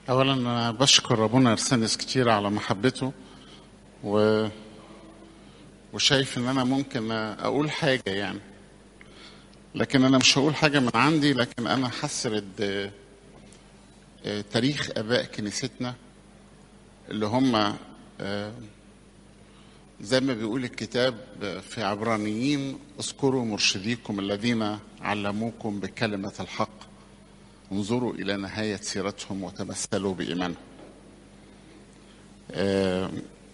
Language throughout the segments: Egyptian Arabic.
اولا انا بشكر ابونا ارسانيس كتير على محبته و وشايف ان انا ممكن اقول حاجه يعني لكن انا مش هقول حاجه من عندي لكن انا هسرد آه، آه، تاريخ اباء كنيستنا اللي هم آه، زي ما بيقول الكتاب في عبرانيين اذكروا مرشديكم الذين علموكم بكلمه الحق انظروا الى نهايه سيرتهم وتمثلوا بايمانهم آه،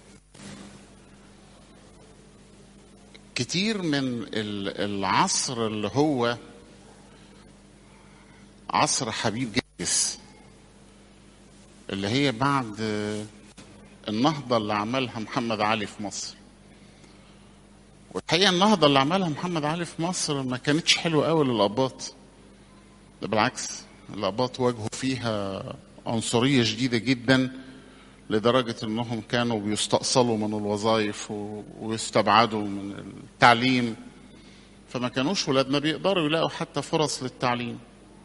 كتير من ال- العصر اللي هو عصر حبيب جرجس اللي هي بعد آه، النهضة اللي عملها محمد علي في مصر والحقيقة النهضة اللي عملها محمد علي في مصر ما كانتش حلوة قوي للأباط ده بالعكس الأباط واجهوا فيها عنصرية شديدة جدا لدرجة انهم كانوا بيستأصلوا من الوظائف و- ويستبعدوا من التعليم فما كانوش ولادنا بيقدروا يلاقوا حتى فرص للتعليم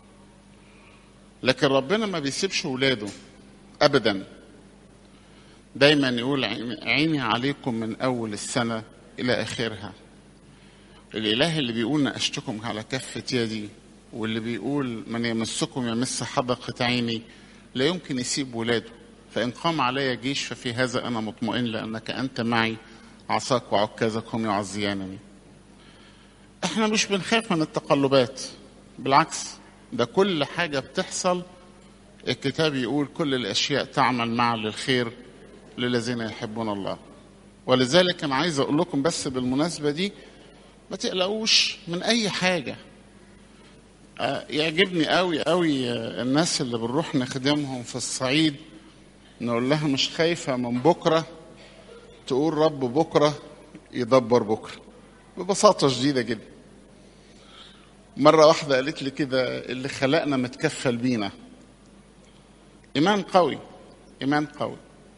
لكن ربنا ما بيسيبش ولاده ابدا دايما يقول عين- عيني عليكم من اول السنه الى اخرها الاله اللي بيقول نقشتكم على كفه يدي واللي بيقول من يمسكم يمس حدقه عيني لا يمكن يسيب ولاده فان قام علي جيش ففي هذا انا مطمئن لانك انت معي عصاك وعكازك هم يعزيانني احنا مش بنخاف من التقلبات بالعكس ده كل حاجه بتحصل الكتاب يقول كل الاشياء تعمل معا للخير للذين يحبون الله ولذلك انا عايز اقول لكم بس بالمناسبه دي ما تقلقوش من اي حاجه آه، يعجبني قوي قوي آه، الناس اللي بنروح نخدمهم في الصعيد نقول لها مش خايفه من بكره تقول رب بكره يدبر بكره ببساطه شديده جدا مره واحده قالت لي كده اللي خلقنا متكفل بينا ايمان قوي ايمان قوي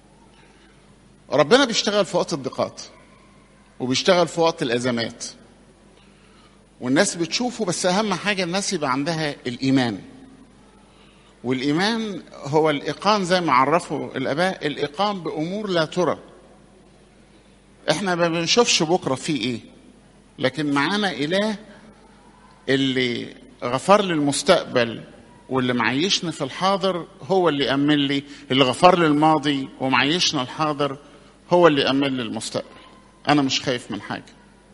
ربنا بيشتغل في وقت الضيقات وبيشتغل في وقت الازمات والناس بتشوفه بس اهم حاجه الناس يبقى عندها الايمان والايمان هو الايقان زي ما عرفوا الاباء الايقان بامور لا ترى احنا ما بنشوفش بكره في ايه لكن معانا اله اللي غفر لي المستقبل واللي معيشني في الحاضر هو اللي يأمن لي اللي غفر لي الماضي ومعيشنا الحاضر هو اللي يأمن لي المستقبل أنا مش خايف من حاجة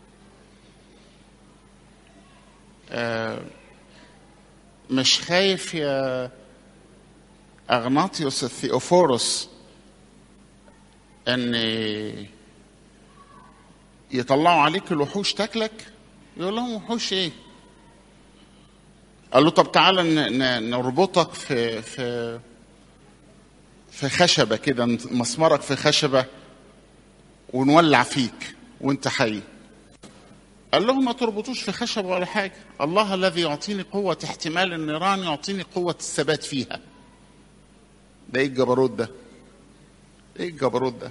آه، مش خايف يا أغناطيوس الثيوفورس أن يطلعوا عليك الوحوش تاكلك يقول لهم وحوش ايه قال له طب تعالى ن- ن- نربطك في في في خشبه كده مسمرك في خشبه ونولع فيك وانت حي قال لهم ما تربطوش في خشبه ولا حاجه الله الذي يعطيني قوه احتمال النيران يعطيني قوه الثبات فيها ده ايه الجبروت ده ايه الجبروت ده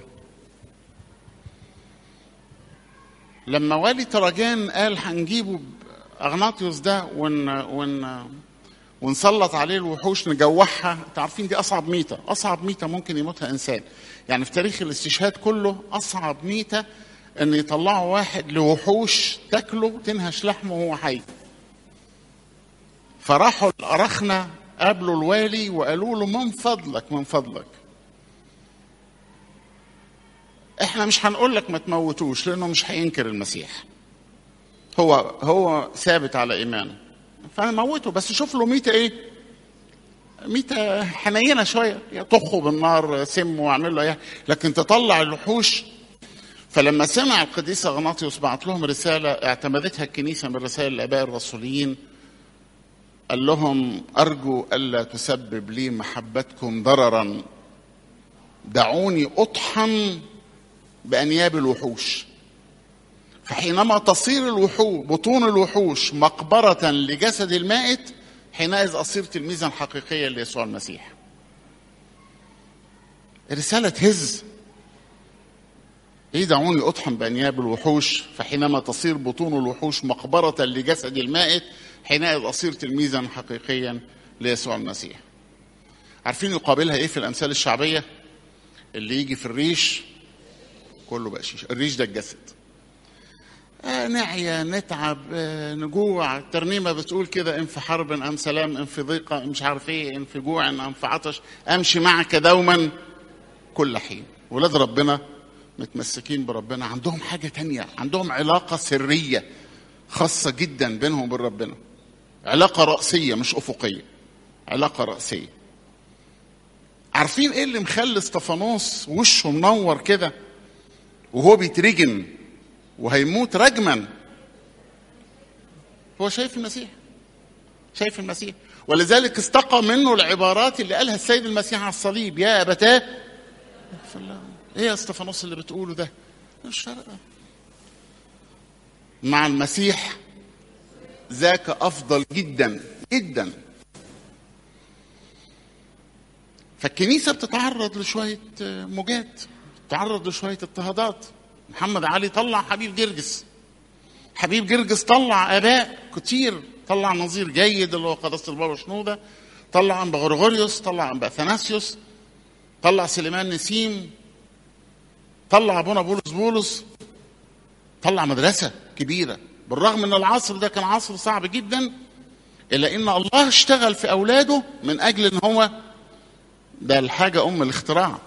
لما والي تراجان قال هنجيبه اغناطيوس ده ون ون ونسلط عليه الوحوش نجوعها انتوا عارفين دي اصعب ميته اصعب ميته ممكن يموتها انسان يعني في تاريخ الاستشهاد كله اصعب ميته ان يطلعوا واحد لوحوش تاكله تنهش لحمه وهو حي فراحوا الأرخنة قابلوا الوالي وقالوا له من فضلك من فضلك احنا مش هنقول لك ما تموتوش لانه مش هينكر المسيح هو هو ثابت على ايمانه فموته بس شوف له ميته ايه ميته حنينه شويه طخه بالنار سم واعمل له ايه لكن تطلع الوحوش فلما سمع القديس اغناطيوس بعت لهم رساله اعتمدتها الكنيسه من رسائل الاباء الرسوليين قال لهم ارجو الا تسبب لي محبتكم ضررا دعوني اطحن بانياب الوحوش فحينما تصير الوحوش بطون الوحوش مقبرة لجسد المائت حينئذ أصير تلميذا حقيقيا ليسوع المسيح رسالة هز ايه دعوني اطحن بانياب الوحوش فحينما تصير بطون الوحوش مقبرة لجسد المائت حينئذ اصير تلميذا حقيقيا ليسوع المسيح عارفين يقابلها ايه في الامثال الشعبيه اللي يجي في الريش كله بقى شيشه الريش ده الجسد آه نعيا نتعب آه نجوع الترنيمه بتقول كده ان في حرب ام سلام ان في ضيقه مش عارف ايه ان في جوع ام في عطش امشي معك دوما كل حين ولاد ربنا متمسكين بربنا عندهم حاجه تانية عندهم علاقه سريه خاصه جدا بينهم وبين ربنا علاقه راسيه مش افقيه علاقه راسيه عارفين ايه اللي مخلي استفانوس وشه منور كده وهو بيترجم وهيموت رجما هو شايف المسيح شايف المسيح ولذلك استقى منه العبارات اللي قالها السيد المسيح على الصليب يا ابتاه ايه يا استفانوس اللي بتقوله ده مش فارقه مع المسيح ذاك افضل جدا جدا فالكنيسه بتتعرض لشويه موجات بتتعرض لشويه اضطهادات محمد علي طلع حبيب جرجس حبيب جرجس طلع اباء كتير طلع نظير جيد اللي هو قداسه البابا شنوده طلع انبا غرغوريوس طلع انبا اثناسيوس طلع سليمان نسيم طلع ابونا بولس بولس طلع مدرسه كبيره بالرغم ان العصر ده كان عصر صعب جدا الا ان الله اشتغل في اولاده من اجل ان هو ده الحاجه ام الاختراع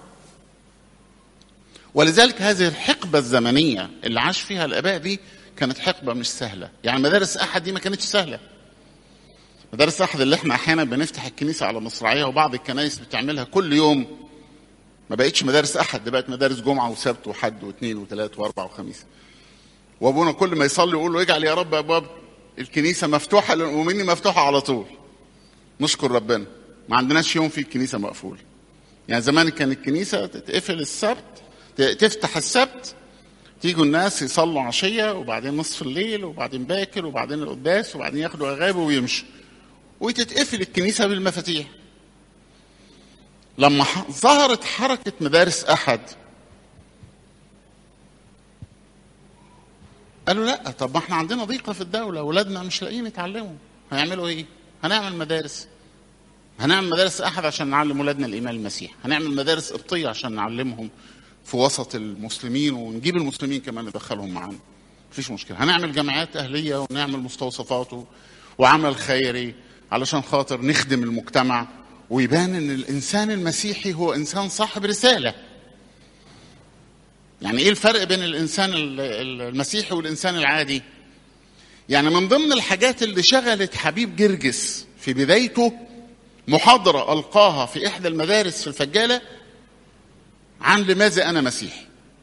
ولذلك هذه الحقبه الزمنيه اللي عاش فيها الاباء دي كانت حقبه مش سهله يعني مدارس احد دي ما كانتش سهله مدارس احد اللي احنا احيانا بنفتح الكنيسه على مصراعيه وبعض الكنائس بتعملها كل يوم ما بقتش مدارس احد دي بقت مدارس جمعه وسبت وحد واثنين وثلاث واربع وخميس وابونا كل ما يصلي يقول له اجعل يا رب ابواب الكنيسه مفتوحه ومني مفتوحه على طول نشكر ربنا ما عندناش يوم فيه الكنيسه مقفول يعني زمان كان الكنيسه تتقفل السبت تفتح السبت تيجوا الناس يصلوا عشيه وبعدين نصف الليل وبعدين باكر وبعدين القداس وبعدين ياخدوا اغابه ويمشوا وتتقفل الكنيسه بالمفاتيح لما ظهرت حركه مدارس احد قالوا لا طب ما احنا عندنا ضيقه في الدوله اولادنا مش لاقيين يتعلموا هيعملوا ايه هنعمل مدارس هنعمل مدارس احد عشان نعلم ولادنا الايمان المسيح هنعمل مدارس قبطيه عشان نعلمهم في وسط المسلمين ونجيب المسلمين كمان ندخلهم معانا مفيش مشكله هنعمل جامعات اهليه ونعمل مستوصفات وعمل خيري علشان خاطر نخدم المجتمع ويبان ان الانسان المسيحي هو انسان صاحب رساله يعني ايه الفرق بين الانسان المسيحي والانسان العادي يعني من ضمن الحاجات اللي شغلت حبيب جرجس في بدايته محاضرة ألقاها في إحدى المدارس في الفجالة عن لماذا أنا مسيحي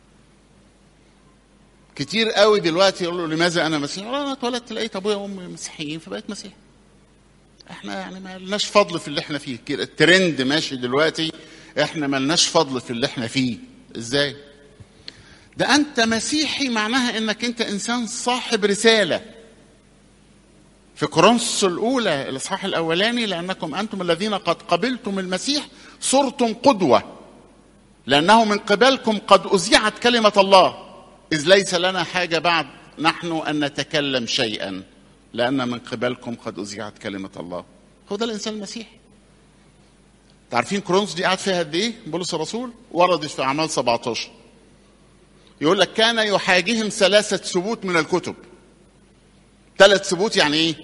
كتير قوي دلوقتي يقولوا لماذا أنا مسيحي أنا اتولدت لقيت أبويا وأمي مسيحيين فبقيت مسيحي احنا يعني ما لناش فضل في اللي احنا فيه الترند ماشي دلوقتي احنا ما لناش فضل في اللي احنا فيه ازاي ده انت مسيحي معناها انك انت انسان صاحب رساله في كورنثوس الاولى الاصحاح الاولاني لانكم انتم الذين قد قبلتم المسيح صرتم قدوه لانه من قبلكم قد اذيعت كلمه الله اذ ليس لنا حاجه بعد نحن ان نتكلم شيئا لان من قبلكم قد اذيعت كلمه الله هو ده الانسان المسيحي تعرفين كورنثوس دي قعد فيها قد ايه بولس الرسول وردت في اعمال 17 يقول لك كان يحاجهم ثلاثه ثبوت من الكتب ثلاث ثبوت يعني ايه؟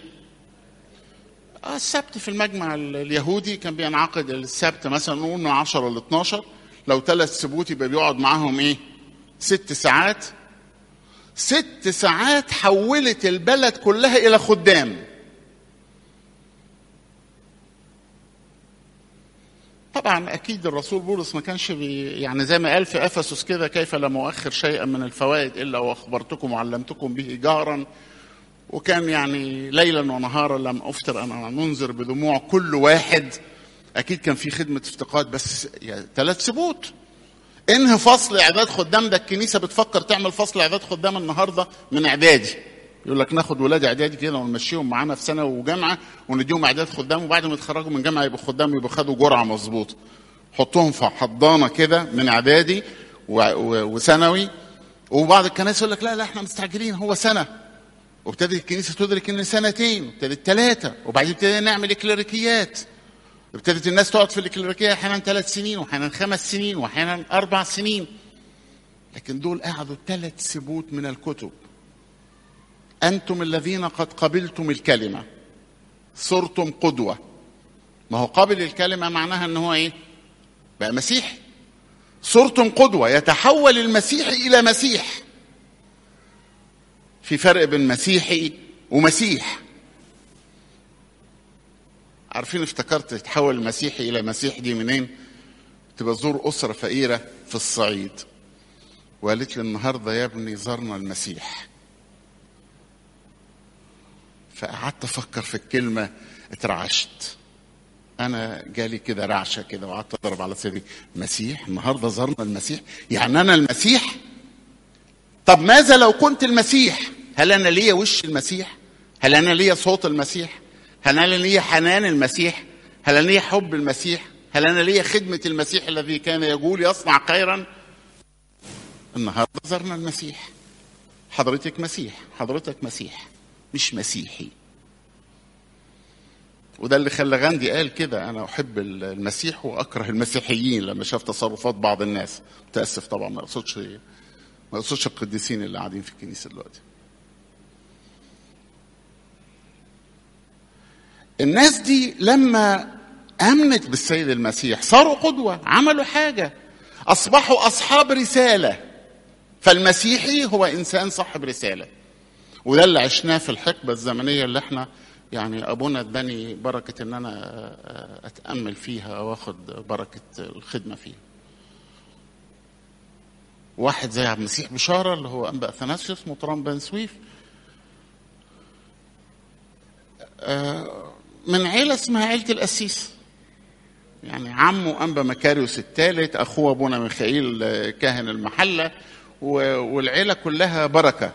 السبت في المجمع اليهودي كان بينعقد السبت مثلا نقول من 10 ل 12 لو ثلاث ثبوت يبقى بيقعد معاهم ايه؟ ست ساعات ست ساعات حولت البلد كلها الى خدام طبعا اكيد الرسول بولس ما كانش بي يعني زي ما قال في افسس كده كيف لم اؤخر شيئا من الفوائد الا واخبرتكم وعلمتكم به جهرا وكان يعني ليلا ونهارا لم افتر انا منذر بدموع كل واحد اكيد كان في خدمه افتقاد بس يعني ثلاث ثبوت انهي فصل اعداد خدام ده الكنيسه بتفكر تعمل فصل اعداد خدام النهارده من اعدادي يقول لك ناخد ولاد اعدادي كده ونمشيهم معانا في ثانوي وجامعه ونديهم اعداد خدام وبعد ما يتخرجوا من جامعه يبقوا خدام يبقوا خدوا جرعه مظبوطه حطهم في حضانه كده من اعدادي وثانوي وبعض الكنائس يقول لك لا لا احنا مستعجلين هو سنه وابتدت الكنيسه تدرك ان سنتين وابتدت ثلاثه وبعدين ابتدينا نعمل كليريكيات ابتدت الناس تقعد في الكليريكيه احيانا ثلاث سنين واحيانا خمس سنين واحيانا اربع سنين لكن دول قعدوا ثلاث سبوت من الكتب انتم الذين قد قبلتم الكلمه صرتم قدوه ما هو قابل الكلمه معناها ان هو ايه بقى مسيحي صرتم قدوه يتحول المسيحي الى مسيح في فرق بين مسيحي ومسيح عارفين افتكرت تتحول المسيحي الى مسيح دي منين كنت بزور اسره فقيره في الصعيد وقالت لي النهارده يا ابني زرنا المسيح فقعدت افكر في الكلمه اترعشت انا جالي كده رعشه كده وقعدت اضرب على صدري مسيح النهارده زرنا المسيح يعني انا المسيح طب ماذا لو كنت المسيح هل انا ليا وش المسيح هل انا ليا صوت المسيح هل انا ليا حنان المسيح هل انا ليا حب المسيح هل انا ليا خدمه المسيح الذي كان يقول يصنع خيرا النهارده زرنا المسيح حضرتك مسيح حضرتك مسيح مش مسيحي وده اللي خلى غاندي قال كده انا احب المسيح واكره المسيحيين لما شاف تصرفات بعض الناس متاسف طبعا ما اقصدش ما اقصدش القديسين اللي قاعدين في الكنيسه دلوقتي الناس دي لما امنت بالسيد المسيح صاروا قدوه عملوا حاجه اصبحوا اصحاب رساله فالمسيحي هو انسان صاحب رساله وده اللي عشناه في الحقبه الزمنيه اللي احنا يعني ابونا اداني بركه ان انا اتامل فيها واخد بركه الخدمه فيها واحد زي عبد المسيح بشاره اللي هو انبا اثناسيوس مطران بن سويف من عيله اسمها عيله القسيس يعني عمه انبا مكاريوس الثالث اخوه ابونا ميخائيل كاهن المحله والعيله كلها بركه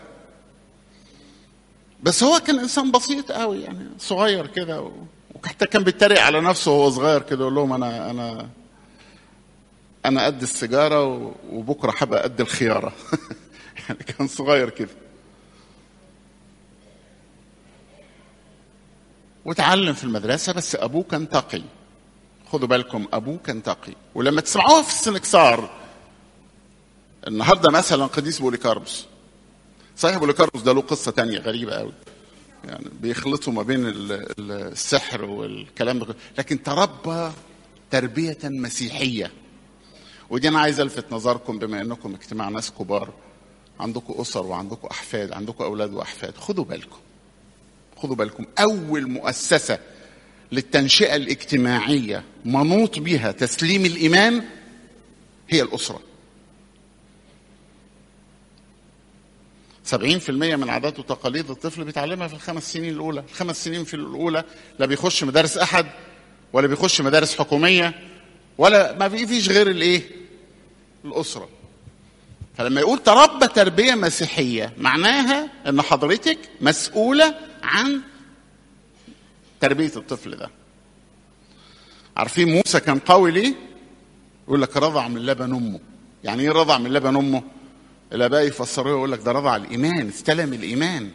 بس هو كان انسان بسيط قوي يعني صغير كده وحتى كان بيتريق على نفسه وهو صغير كده يقول لهم انا انا انا قد السيجاره وبكره هبقى قد الخياره يعني كان صغير كده وتعلم في المدرسه بس ابوه كان تقي خدوا بالكم ابوه كان تقي ولما تسمعوها في السنكسار النهارده مثلا قديس بوليكاربس صحيح بوليكاربوس ده له قصة تانية غريبة قوي يعني بيخلطوا ما بين السحر والكلام ده لكن تربى تربية مسيحية ودي أنا عايز ألفت نظركم بما أنكم اجتماع ناس كبار عندكم أسر وعندكم أحفاد عندكم أولاد وأحفاد خدوا بالكم خدوا بالكم أول مؤسسة للتنشئة الاجتماعية منوط بها تسليم الإيمان هي الأسرة سبعين في المية من عادات وتقاليد الطفل بيتعلمها في الخمس سنين الأولى الخمس سنين في الأولى لا بيخش مدارس أحد ولا بيخش مدارس حكومية ولا ما فيش غير الإيه الأسرة فلما يقول تربى تربية مسيحية معناها أن حضرتك مسؤولة عن تربية الطفل ده عارفين موسى كان قوي ليه يقول لك رضع من لبن أمه يعني إيه رضع من لبن أمه الاباء يفسروه يقول لك ده رضع الايمان استلم الايمان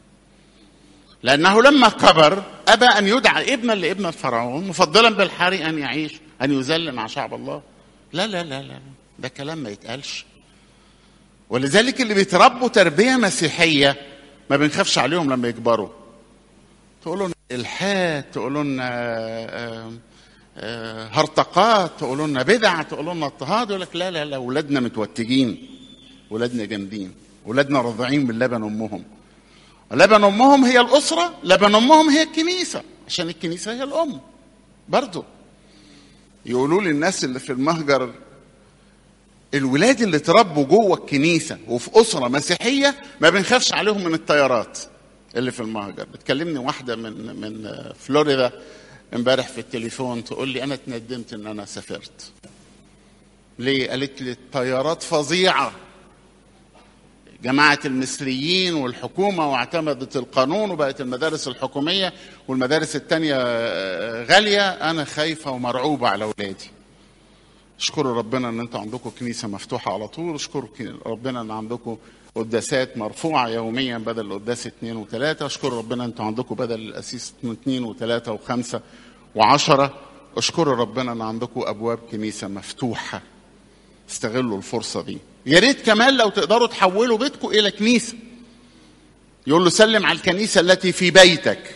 لانه لما كبر ابى ان يدعى ابنا لابن الفرعون مفضلا بالحري ان يعيش ان يذل مع شعب الله لا لا لا لا ده كلام ما يتقالش ولذلك اللي بيتربوا تربيه مسيحيه ما بنخافش عليهم لما يكبروا تقولوا لنا الحاد تقولوا لنا هرطقات تقولوا لنا بدع تقولوا لنا اضطهاد يقول لك لا لا لا اولادنا متوتجين ولادنا جامدين ولادنا رضعين من لبن امهم لبن امهم هي الاسره لبن امهم هي الكنيسه عشان الكنيسه هي الام برضه يقولوا لي الناس اللي في المهجر الولاد اللي اتربوا جوه الكنيسه وفي اسره مسيحيه ما بنخافش عليهم من الطيارات اللي في المهجر بتكلمني واحده من من فلوريدا امبارح في التليفون تقول لي انا اتندمت ان انا سافرت ليه قالت لي الطيارات فظيعه جماعة المصريين والحكومة واعتمدت القانون وبقت المدارس الحكومية والمدارس التانية غالية أنا خايفة ومرعوبة على أولادي اشكروا ربنا ان انتوا عندكم كنيسه مفتوحه على طول اشكروا ربنا ان عندكم قداسات مرفوعه يوميا بدل القداس اثنين وثلاثه اشكروا ربنا انتوا عندكم بدل الاسيس اثنين وثلاثه وخمسه وعشره اشكروا ربنا ان عندكم ابواب كنيسه مفتوحه استغلوا الفرصه دي يا ريت كمان لو تقدروا تحولوا بيتكم الى كنيسه يقول له سلم على الكنيسه التي في بيتك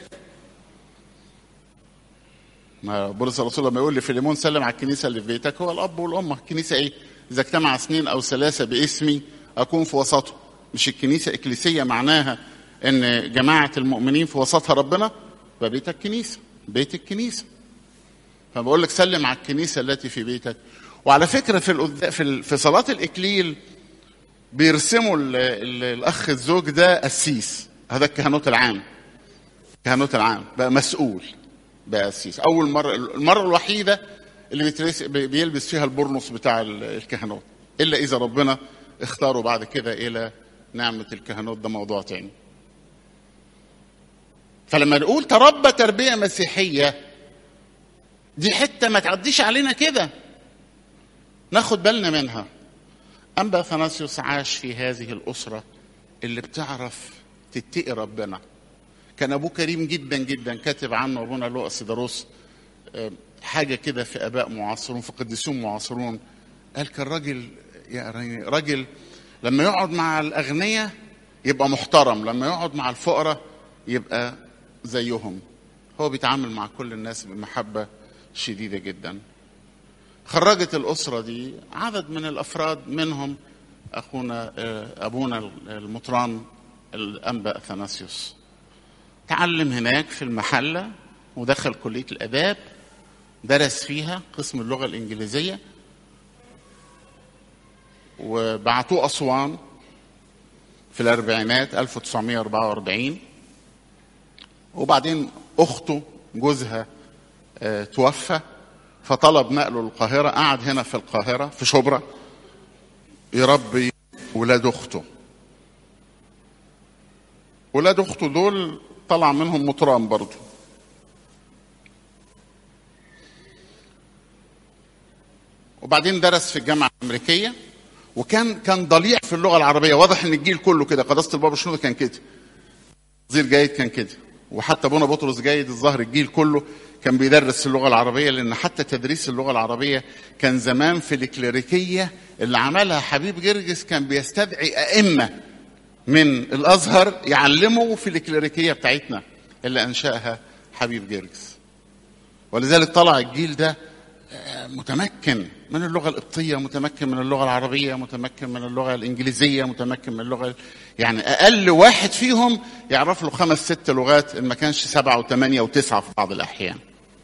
ما بولس الرسول لما يقول لفيليمون سلم على الكنيسه اللي في بيتك هو الاب والام الكنيسه ايه؟ اذا اجتمع اثنين او ثلاثه باسمي اكون في وسطهم مش الكنيسه اكليسيه معناها ان جماعه المؤمنين في وسطها ربنا فبيتك كنيسه بيت الكنيسه فبقول لك سلم على الكنيسه التي في بيتك وعلى فكره في القد... في, ال... في صلاه الاكليل بيرسموا ال... ال... الاخ الزوج ده قسيس هذا الكهنوت العام الكهنوت العام بقى مسؤول بقى قسيس اول مره المره الوحيده اللي بيترس... بيلبس فيها البرنس بتاع الكهنوت الا اذا ربنا اختاره بعد كده الى نعمه الكهنوت ده موضوع تاني فلما نقول تربى تربيه مسيحيه دي حته ما تعديش علينا كده ناخد بالنا منها أنبا ثناسيوس عاش في هذه الأسرة اللي بتعرف تتقي ربنا كان أبوه كريم جدا جدا كاتب عنه أبونا لؤى سيداروس حاجة كده في آباء معاصرون في قديسون معاصرون قال كان راجل يعني راجل لما يقعد مع الأغنياء يبقى محترم لما يقعد مع الفقراء يبقى زيهم هو بيتعامل مع كل الناس بمحبة شديدة جدا خرجت الأسرة دي عدد من الأفراد منهم أخونا أبونا المطران الأنبا أثناسيوس تعلم هناك في المحلة ودخل كلية الآداب درس فيها قسم اللغة الإنجليزية وبعتوه أسوان في الأربعينات 1944 وبعدين أخته جوزها اه توفى فطلب نقله للقاهرة قعد هنا في القاهرة في شبرا يربي ولاد أخته ولاد أخته دول طلع منهم مطران برضه وبعدين درس في الجامعة الأمريكية وكان كان ضليع في اللغة العربية واضح إن الجيل كله كده قداسة البابا شنودة كان كده وزير جيد كان كده وحتى ابونا بطرس جيد الظاهر الجيل كله كان بيدرس اللغه العربيه لان حتى تدريس اللغه العربيه كان زمان في الكليريكيه اللي عملها حبيب جرجس كان بيستدعي ائمه من الازهر يعلموا في الكليريكيه بتاعتنا اللي انشاها حبيب جرجس ولذلك طلع الجيل ده متمكن من اللغه القبطيه متمكن من اللغه العربيه متمكن من اللغه الانجليزيه متمكن من اللغه يعني اقل واحد فيهم يعرف له خمس ست لغات ان ما كانش سبعه وثمانيه وتسعه في بعض الاحيان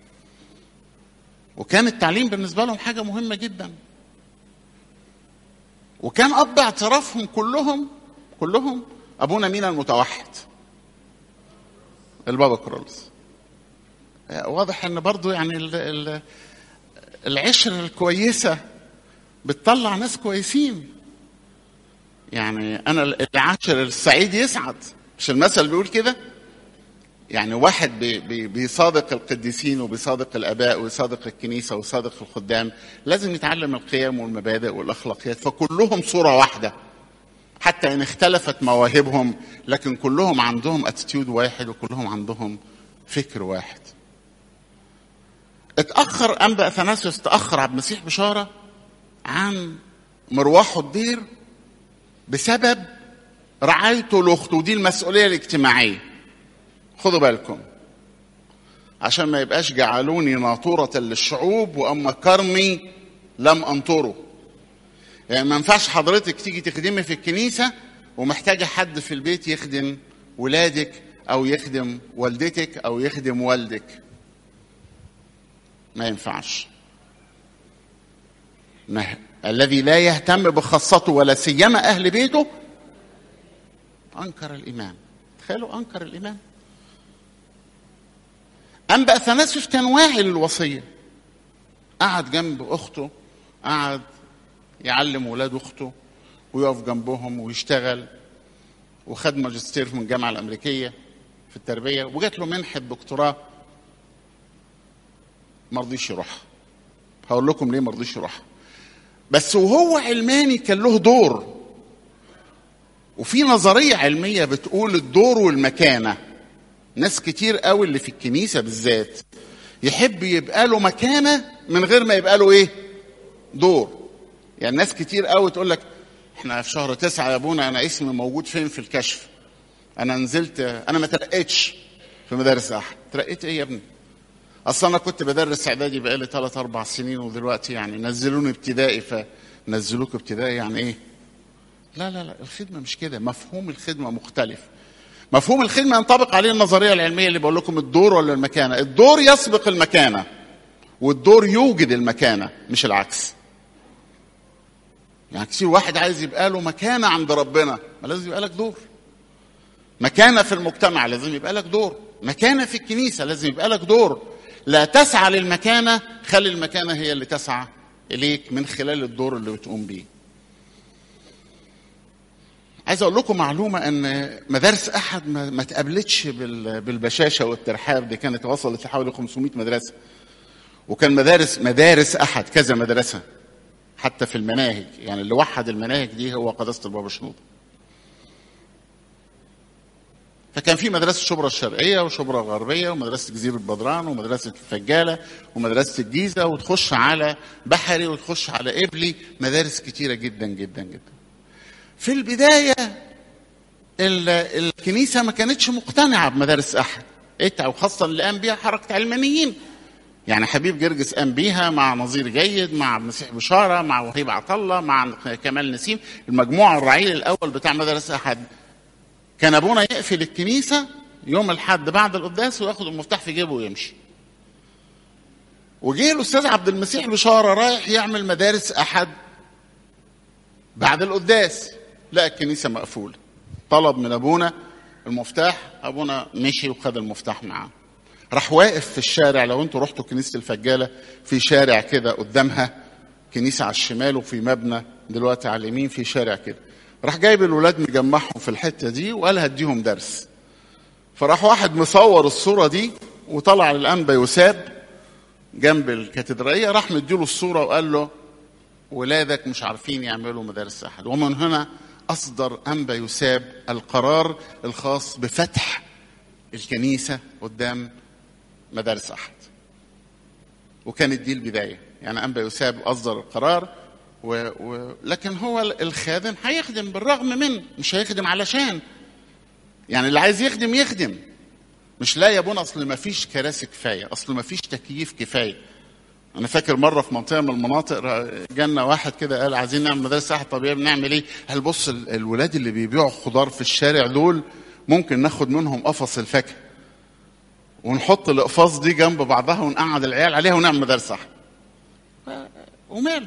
وكان التعليم بالنسبه لهم حاجه مهمه جدا وكان اب اعترافهم كلهم كلهم ابونا مينا المتوحد البابا كرولس واضح ان برضو يعني ال ال العشرة الكويسة بتطلع ناس كويسين يعني أنا العاشر السعيد يسعد مش المثل بيقول كده يعني واحد بي بي بيصادق القديسين وبيصادق الآباء ويصادق الكنيسة ويصادق الخدام لازم يتعلم القيم والمبادئ والأخلاقيات فكلهم صورة واحدة حتى إن اختلفت مواهبهم لكن كلهم عندهم اتيتيود واحد وكلهم عندهم فكر واحد اتأخر أنبا أثناسيوس تأخر عبد المسيح بشارة عن مروحه الدير بسبب رعايته لاخته ودي المسؤوليه الاجتماعيه خدوا بالكم عشان ما يبقاش جعلوني ناطورة للشعوب وأما كرمي لم أنطره يعني ما ينفعش حضرتك تيجي تخدمي في الكنيسة ومحتاجة حد في البيت يخدم ولادك أو يخدم والدتك أو يخدم والدك ما ينفعش ما الذي لا يهتم بخاصته ولا سيما أهل بيته أنكر الإيمان تخيلوا أنكر الإيمان أنبا أثناسيوس كان واعي للوصية قعد جنب أخته قعد يعلم ولاد أخته ويقف جنبهم ويشتغل وخد ماجستير من الجامعة الأمريكية في التربية وجات له منحة دكتوراه ما رضيش يروح هقول لكم ليه ما رضيش يروح بس وهو علماني كان له دور وفي نظرية علمية بتقول الدور والمكانة ناس كتير قوي اللي في الكنيسة بالذات يحب يبقى له مكانه من غير ما يبقى له ايه دور يعني ناس كتير قوي تقول لك احنا في شهر تسعة يا ابونا انا اسمي موجود فين في الكشف انا نزلت انا ما ترقيتش في مدارس احد ترقيت ايه يا ابني اصلا انا كنت بدرس اعدادي بقالي ثلاث اربع سنين ودلوقتي يعني نزلوني ابتدائي فنزلوك ابتدائي يعني ايه لا لا لا الخدمه مش كده مفهوم الخدمه مختلف مفهوم الخدمه ينطبق عليه النظريه العلميه اللي بقول لكم الدور ولا المكانه الدور يسبق المكانه والدور يوجد المكانه مش العكس يعني كتير واحد عايز يبقى له مكانه عند ربنا ما لازم يبقى لك دور مكانه في المجتمع لازم يبقى لك دور مكانه في الكنيسه لازم يبقى لك دور لا تسعى للمكانه خلي المكانه هي اللي تسعى اليك من خلال الدور اللي بتقوم بيه عايز اقول لكم معلومه ان مدارس احد ما, ما تقابلتش بال- بالبشاشه والترحاب دي كانت وصلت لحوالي 500 مدرسه وكان مدارس مدارس احد كذا مدرسه حتى في المناهج يعني اللي وحد المناهج دي هو قداسه البابا شنوده فكان في مدرسه شبرا الشرقيه وشبرا الغربيه ومدرسه جزيره بدران ومدرسه الفجاله ومدرسه الجيزه وتخش على بحري وتخش على ابلي مدارس كتيره جدا جدا جدا في البدايه ال- الكنيسه ما كانتش مقتنعه بمدارس احد إيه وخاصه اللي قام بيها حركه علمانيين يعني حبيب جرجس قام بيها مع نظير جيد مع مسيح بشاره مع وهيب عطله مع كمال نسيم المجموعه الرعيل الاول بتاع مدارس احد كان ابونا يقفل الكنيسه يوم الحد بعد القداس وياخد المفتاح في جيبه ويمشي وجه الاستاذ عبد المسيح بشاره رايح يعمل مدارس احد بعد القداس لقى الكنيسه مقفوله طلب من ابونا المفتاح ابونا مشي وخد المفتاح معاه راح واقف في الشارع لو انتوا رحتوا كنيسه الفجاله في شارع كده قدامها كنيسه على الشمال وفي مبنى دلوقتي على اليمين في شارع كده راح جايب الولاد مجمعهم في الحته دي وقال هديهم درس فراح واحد مصور الصوره دي وطلع للانبا يساب جنب الكاتدرائيه راح مديله الصوره وقال له ولادك مش عارفين يعملوا مدارس احد ومن هنا اصدر انبا يساب القرار الخاص بفتح الكنيسه قدام مدارس احد وكانت دي البدايه يعني انبا يساب اصدر القرار و... و... لكن هو الخادم هيخدم بالرغم من مش هيخدم علشان يعني اللي عايز يخدم يخدم مش لا يا ابونا اصل ما فيش كراسي كفايه اصل ما فيش تكييف كفايه انا فاكر مره في منطقه من المناطق جالنا واحد كده قال عايزين نعمل مدرسه احد طبيعي بنعمل ايه قال بص ال- الولاد اللي بيبيعوا خضار في الشارع دول ممكن ناخد منهم قفص الفاكهه ونحط الاقفاص دي جنب بعضها ونقعد العيال عليها ونعمل مدرسه احد ف- وماله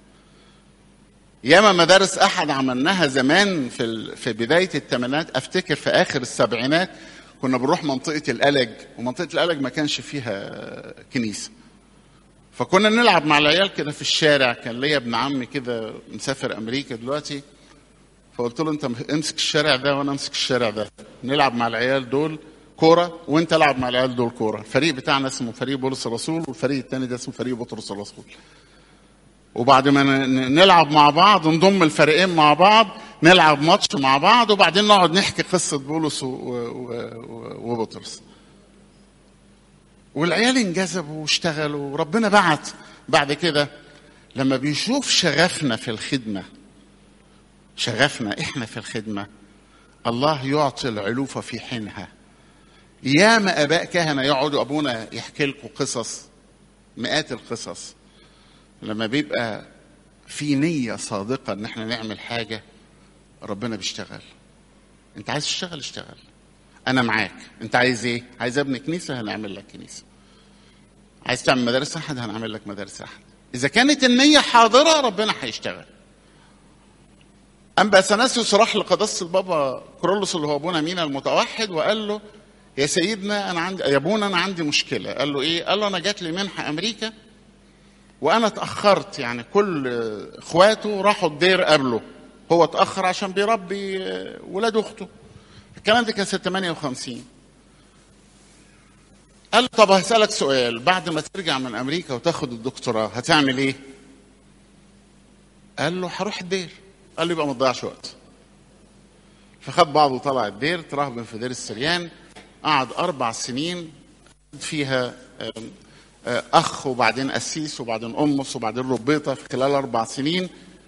ياما مدارس احد عملناها زمان في ال... في بدايه الثمانينات افتكر في اخر السبعينات كنا بنروح منطقه الالج ومنطقه الالج ما كانش فيها كنيسه فكنا نلعب مع العيال كده في الشارع كان ليا ابن عمي كده مسافر امريكا دلوقتي فقلت له انت امسك الشارع ده وانا امسك الشارع ده نلعب مع العيال دول كوره وانت العب مع العيال دول كوره الفريق بتاعنا اسمه فريق بولس الرسول والفريق الثاني ده اسمه فريق بطرس الرسول وبعد ما ن- نلعب مع بعض نضم الفريقين مع بعض نلعب ماتش مع بعض وبعدين نقعد نحكي قصه بولس و- و- و- وبطرس والعيال انجذبوا واشتغلوا وربنا بعت بعد كده لما بيشوف شغفنا في الخدمه شغفنا احنا في الخدمه الله يعطي العلوفه في حينها ياما اباء كهنه يقعدوا ابونا يحكي لكم قصص مئات القصص لما بيبقى في نيه صادقه ان احنا نعمل حاجه ربنا بيشتغل انت عايز تشتغل اشتغل انا معاك انت عايز ايه عايز ابني كنيسه هنعمل لك كنيسه عايز تعمل مدارس احد هنعمل لك مدارس احد اذا كانت النيه حاضره ربنا هيشتغل أنبا أثناسيوس راح لقداسة البابا كرولوس اللي هو أبونا مينا المتوحد وقال له يا سيدنا أنا عندي يا أبونا أنا عندي مشكلة قال له إيه؟ قال له أنا جات لي منحة أمريكا وأنا اتأخرت يعني كل إخواته راحوا الدير قبله هو اتأخر عشان بيربي ولاد أخته الكلام ده كان سنة 58 قال له طب هسألك سؤال بعد ما ترجع من أمريكا وتاخد الدكتوراه هتعمل إيه؟ قال له هروح الدير قال له يبقى ما تضيعش وقت فخد بعضه وطلع الدير ترهبن في دير السريان قعد أربع سنين فيها آم، اخ وبعدين قسيس وبعدين قمص وبعدين ربيطه في خلال اربع سنين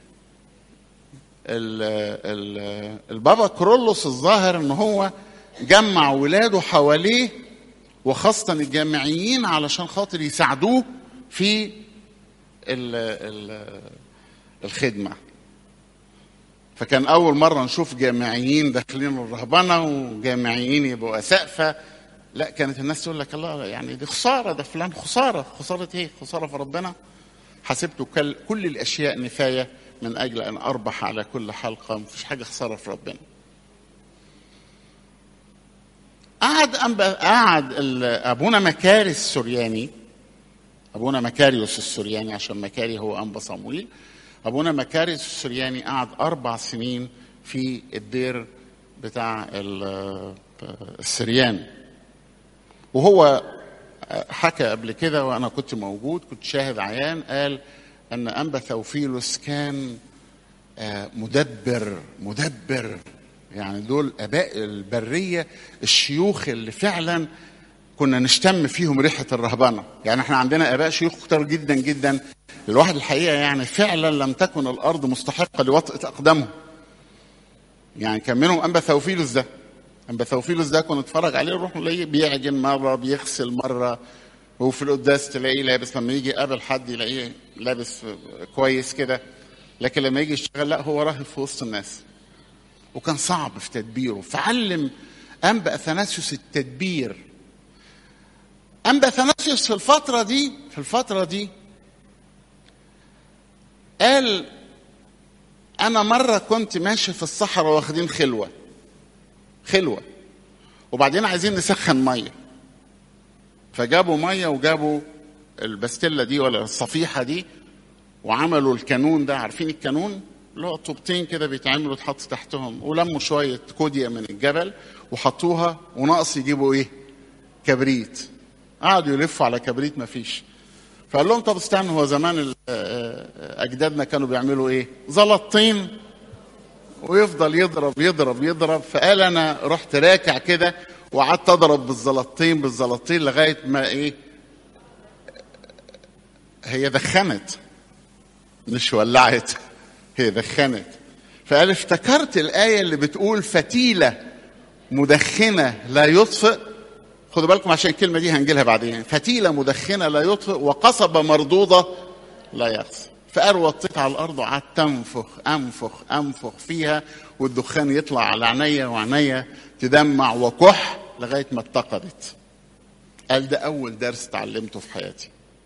ال ال البابا كرولوس الظاهر ان هو جمع ولاده حواليه وخاصة الجامعيين علشان خاطر يساعدوه في ال ال الخدمة فكان أول مرة نشوف جامعيين داخلين الرهبنة وجامعيين يبقوا أسقفة لا كانت الناس تقول لك الله يعني دي خسارة ده فلان خسارة خسارة إيه؟ خسارة في ربنا حسبت كل الأشياء نفاية من أجل أن أربح على كل حلقة مفيش حاجة خسارة في ربنا قعد قعد ابونا مكاري السورياني ابونا مكاريوس السورياني عشان مكاري هو انبا صمويل ابونا مكاريوس السورياني قعد اربع سنين في الدير بتاع السريان وهو حكى قبل كده وانا كنت موجود كنت شاهد عيان قال ان انبا ثوفيلوس كان مدبر مدبر يعني دول اباء البريه الشيوخ اللي فعلا كنا نشتم فيهم ريحه الرهبنه يعني احنا عندنا اباء شيوخ كتار جدا جدا الواحد الحقيقه يعني فعلا لم تكن الارض مستحقه لوطئه اقدامهم يعني كان منهم انبا ثوفيلوس ده انبا ثوفيلوس ده كنا نتفرج عليه نروح نلاقيه بيعجن مره بيغسل مره وفي القداس تلاقيه لابس لما يجي يقابل حد يلاقيه لابس كويس كده لكن لما يجي يشتغل لا هو راهب في وسط الناس وكان صعب في تدبيره فعلم أنبا أثناسيوس التدبير أنبا أثناسيوس في الفترة دي في الفترة دي قال أنا مرة كنت ماشي في الصحراء واخدين خلوة خلوة وبعدين عايزين نسخن مية فجابوا مية وجابوا البستلة دي ولا الصفيحة دي وعملوا الكانون ده عارفين الكانون اللي هو طوبتين كده بيتعملوا تحط تحتهم ولموا شويه كوديا من الجبل وحطوها وناقص يجيبوا ايه؟ كبريت قعدوا يلفوا على كبريت مفيش فقال لهم طب استنوا هو زمان اجدادنا كانوا بيعملوا ايه؟ زلطين ويفضل يضرب يضرب يضرب فقال انا رحت راكع كده وقعدت اضرب بالزلطين بالزلطين لغايه ما ايه؟ هي دخنت مش ولعت هي دخنت فقال افتكرت الآية اللي بتقول فتيلة مدخنة لا يطفئ خدوا بالكم عشان الكلمة دي هنجيلها بعدين فتيلة مدخنة لا يطفئ وقصبة مردودة لا يغسل فقال وطيت على الأرض وقعدت أنفخ أنفخ أنفخ فيها والدخان يطلع على عينيا وعينيا تدمع وكح لغاية ما اتقدت قال ده أول درس اتعلمته في حياتي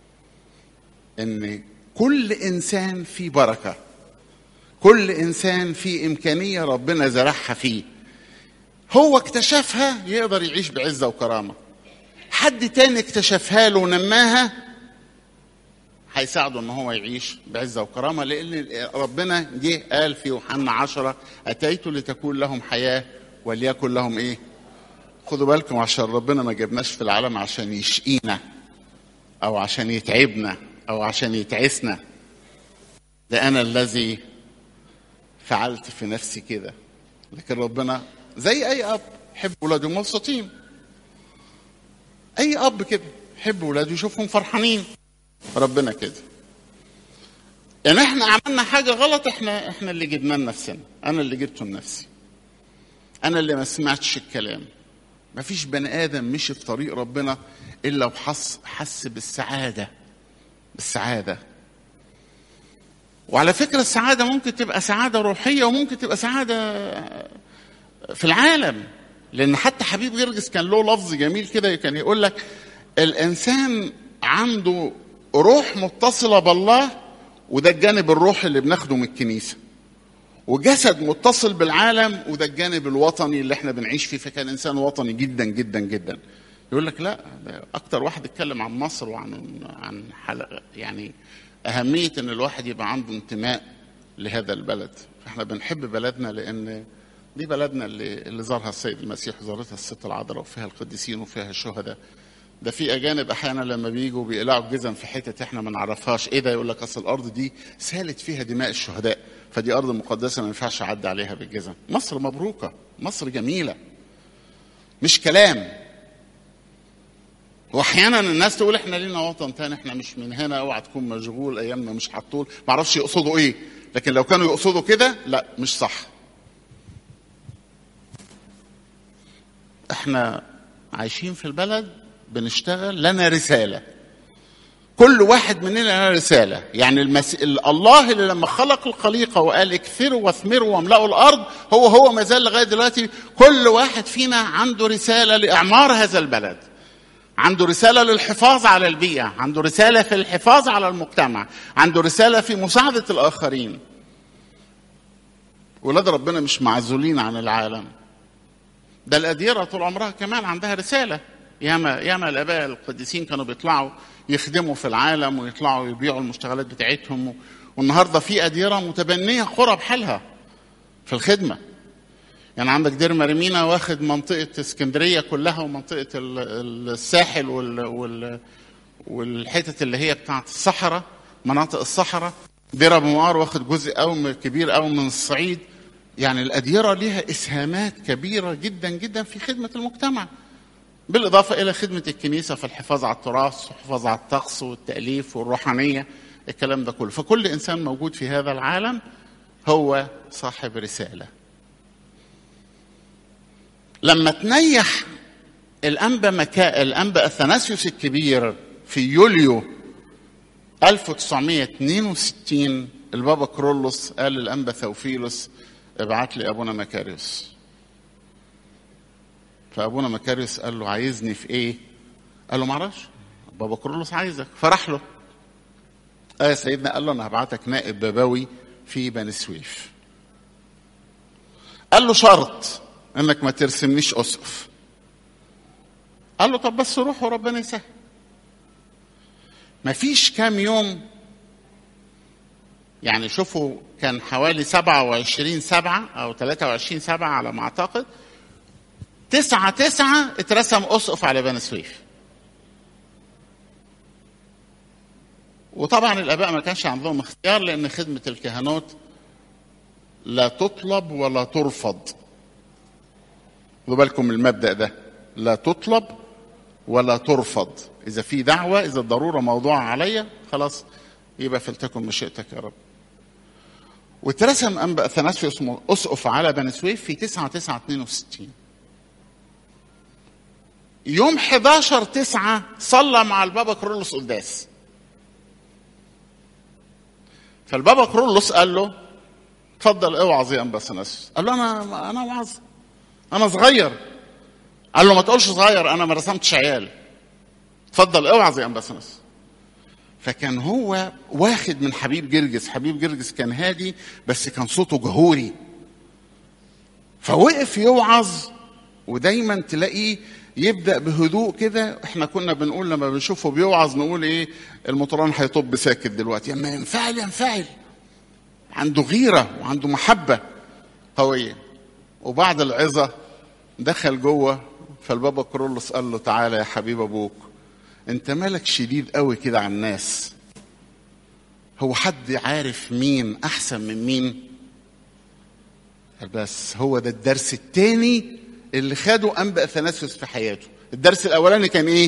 إن كل إنسان فيه بركة كل انسان في امكانيه ربنا زرعها فيه هو اكتشفها يقدر يعيش بعزه وكرامه حد تاني اكتشفها له ونماها هيساعده ان هو يعيش بعزه وكرامه لان ربنا جه قال في يوحنا عشرة اتيت لتكون لهم حياه وليكن لهم ايه خدوا بالكم عشان ربنا ما جابناش في العالم عشان يشقينا او عشان يتعبنا او عشان يتعسنا ده انا الذي فعلت في نفسي كده لكن ربنا زي اي اب يحب ولاده مبسوطين اي اب كده يحب ولاده يشوفهم فرحانين ربنا كده يعني احنا عملنا حاجه غلط احنا احنا اللي جبنا لنفسنا انا اللي جبته لنفسي انا اللي ما سمعتش الكلام ما فيش بني ادم مشي في طريق ربنا الا وحس حس بالسعاده بالسعاده وعلى فكرة السعادة ممكن تبقى سعادة روحية وممكن تبقى سعادة في العالم لأن حتى حبيب جرجس كان له لفظ جميل كده كان يقول لك الإنسان عنده روح متصلة بالله وده الجانب الروحي اللي بناخده من الكنيسة وجسد متصل بالعالم وده الجانب الوطني اللي احنا بنعيش فيه فكان انسان وطني جدا جدا جدا يقول لك لا اكتر واحد اتكلم عن مصر وعن عن حلقة يعني أهمية إن الواحد يبقى عنده انتماء لهذا البلد فإحنا بنحب بلدنا لأن دي بلدنا اللي, اللي زارها السيد المسيح وزارتها الست العذراء وفيها القديسين وفيها الشهداء ده في أجانب أحيانا لما بيجوا بيقلعوا الجزم في حتة إحنا ما نعرفهاش إيه ده يقول لك أصل الأرض دي سالت فيها دماء الشهداء فدي أرض مقدسة ما ينفعش أعدي عليها بالجزم مصر مبروكة مصر جميلة مش كلام هو واحيانا الناس تقول احنا لينا وطن تاني احنا مش من هنا اوعى تكون مشغول ايامنا مش هتطول ما اعرفش يقصدوا ايه لكن لو كانوا يقصدوا كده لا مش صح احنا عايشين في البلد بنشتغل لنا رساله كل واحد مننا له رسالة يعني المس... الله اللي لما خلق الخليقة وقال اكثروا واثمروا واملأوا الأرض هو هو ما زال لغاية دلوقتي كل واحد فينا عنده رسالة لإعمار هذا البلد عنده رسالة للحفاظ على البيئة عنده رسالة في الحفاظ على المجتمع عنده رسالة في مساعدة الآخرين ولاد ربنا مش معزولين عن العالم ده الأديرة طول عمرها كمان عندها رسالة ياما ياما الآباء القديسين كانوا بيطلعوا يخدموا في العالم ويطلعوا يبيعوا المشتغلات بتاعتهم والنهارده في أديرة متبنية قرى بحالها في الخدمة يعني عندك دير مريمينا واخد منطقة اسكندرية كلها ومنطقة الساحل وال, وال والحتت اللي هي بتاعت الصحراء مناطق الصحراء دير ابو معار واخد جزء قوي كبير قوي من الصعيد يعني الأديرة ليها إسهامات كبيرة جدا جدا في خدمة المجتمع بالإضافة إلى خدمة الكنيسة في الحفاظ على التراث والحفاظ على الطقس والتأليف والروحانية الكلام ده كله فكل إنسان موجود في هذا العالم هو صاحب رسالة لما تنيح الأنبا مكا الأنبا أثناسيوس الكبير في يوليو 1962 البابا كرولوس قال للأنبا ثوفيلوس ابعت لي أبونا مكاريوس فابونا مكاريوس قال له عايزني في ايه؟ قال له معرفش بابا كرولوس عايزك فراح له اه يا سيدنا قال له انا هبعتك نائب بابوي في بني سويف قال له شرط انك ما ترسمنيش اسقف قال له طب بس روح وربنا يسهل مفيش كام يوم يعني شوفوا كان حوالي 27 سبعة أو 23 سبعة على ما أعتقد تسعة تسعة اترسم أسقف على بني سويف وطبعا الآباء ما كانش عندهم اختيار لأن خدمة الكهنوت لا تطلب ولا ترفض خدوا بالكم من المبدأ ده لا تطلب ولا ترفض إذا في دعوة إذا الضرورة موضوعة عليا خلاص يبقى فلتكن مشيئتك يا رب واترسم أنبا أثناسيوس أسقف على بني سويف في 9 9 62 يوم 11 9 صلى مع البابا كرولوس قداس فالبابا كرولوس قال له اتفضل اوعظ يا انبا اثناسيوس قال له انا انا وعظ انا صغير قال له ما تقولش صغير انا ما رسمتش عيال اتفضل اوعظ يا انبا اثناسيوس فكان هو واخد من حبيب جرجس حبيب جرجس كان هادي بس كان صوته جهوري فوقف يوعظ ودايما تلاقيه يبدا بهدوء كده احنا كنا بنقول لما بنشوفه بيوعظ نقول ايه المطران هيطب ساكت دلوقتي اما ينفعل ينفعل عنده غيره وعنده محبه قويه وبعد العظه دخل جوه فالبابا كرولوس قال له تعالى يا حبيب ابوك انت مالك شديد قوي كده على الناس هو حد عارف مين احسن من مين بس هو ده الدرس التاني اللي خده انبا اثناسيوس في حياته الدرس الاولاني كان ايه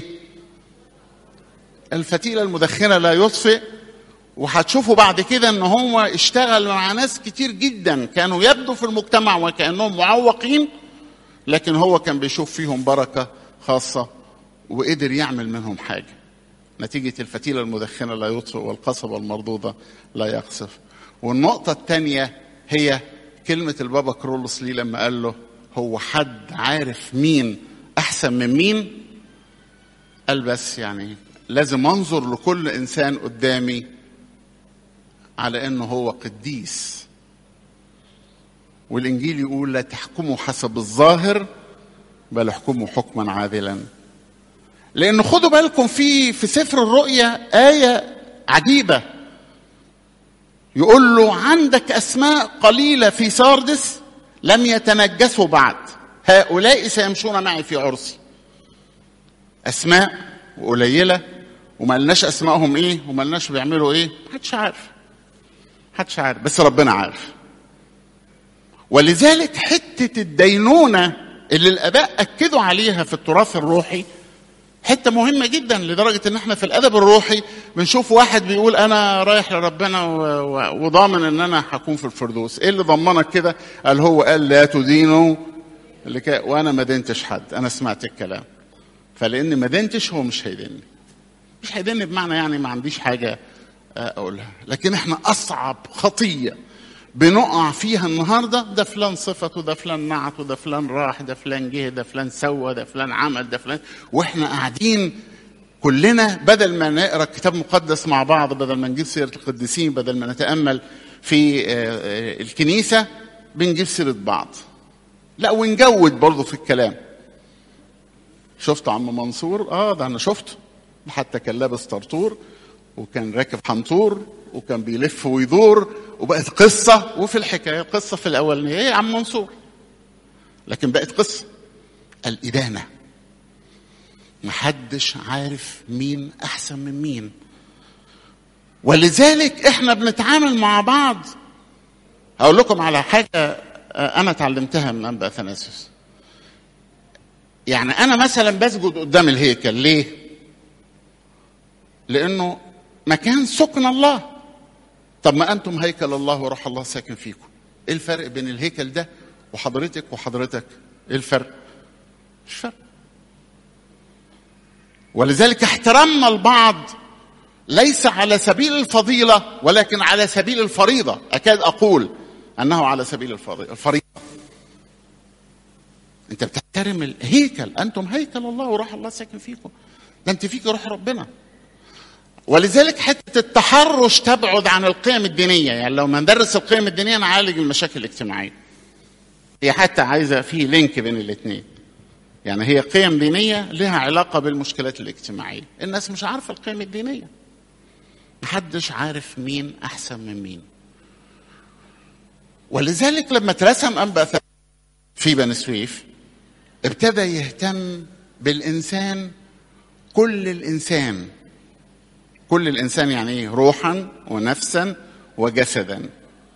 الفتيله المدخنه لا يطفئ وهتشوفوا بعد كده ان هو اشتغل مع ناس كتير جدا كانوا يبدو في المجتمع وكانهم معوقين لكن هو كان بيشوف فيهم بركه خاصه وقدر يعمل منهم حاجه نتيجه الفتيله المدخنه لا يطفئ والقصبه المردوده لا يقصف والنقطه الثانيه هي كلمه البابا كرولوس ليه لما قال له هو حد عارف مين احسن من مين قال بس يعني لازم انظر لكل انسان قدامي على انه هو قديس والانجيل يقول لا تحكموا حسب الظاهر بل احكموا حكما عادلا لان خدوا بالكم في في سفر الرؤيا ايه عجيبه يقول له عندك اسماء قليله في ساردس لم يتنجسوا بعد هؤلاء سيمشون معي في عرسي اسماء وقليله وما قلناش اسمائهم ايه وما قلناش بيعملوا ايه محدش عارف محدش عارف بس ربنا عارف ولذلك حته الدينونه اللي الاباء اكدوا عليها في التراث الروحي حته مهمه جدا لدرجه ان احنا في الادب الروحي بنشوف واحد بيقول انا رايح لربنا وضامن ان انا هكون في الفردوس ايه اللي ضمنك كده قال هو قال لا تدينوا لك وانا ما دينتش حد انا سمعت الكلام فلان ما دينتش هو مش هيدني مش هيدني بمعنى يعني ما عنديش حاجه اقولها لكن احنا اصعب خطيه بنقع فيها النهارده ده فلان صفته ده فلان نعته ده فلان راح ده فلان جه ده فلان سوى ده فلان عمل ده فلان واحنا قاعدين كلنا بدل ما نقرا الكتاب المقدس مع بعض بدل ما نجيب سيره القديسين بدل ما نتامل في الكنيسه بنجيب سيره بعض لا ونجود برضه في الكلام شفت عم منصور اه ده انا شفته حتى كان لابس طرطور وكان راكب حنطور وكان بيلف ويدور وبقت قصة وفي الحكاية قصة في الأولانية هي عم منصور لكن بقت قصة الإدانة محدش عارف مين أحسن من مين ولذلك احنا بنتعامل مع بعض هقول لكم على حاجة أنا اتعلمتها من أنبا أثناسيوس يعني أنا مثلا بسجد قدام الهيكل ليه؟ لأنه مكان سكن الله طب ما انتم هيكل الله وروح الله ساكن فيكم ايه الفرق بين الهيكل ده وحضرتك وحضرتك ايه الفرق مش فرق ولذلك احترامنا البعض ليس على سبيل الفضيله ولكن على سبيل الفريضه اكاد اقول انه على سبيل الفريضه انت بتحترم الهيكل انتم هيكل الله وروح الله ساكن فيكم ده انت فيك روح ربنا ولذلك حته التحرش تبعد عن القيم الدينيه يعني لو ما ندرس القيم الدينيه نعالج المشاكل الاجتماعيه هي حتى عايزه في لينك بين الاثنين يعني هي قيم دينيه لها علاقه بالمشكلات الاجتماعيه الناس مش عارفه القيم الدينيه محدش عارف مين احسن من مين ولذلك لما اترسم انبا في بني سويف ابتدى يهتم بالانسان كل الانسان كل الانسان يعني ايه روحا ونفسا وجسدا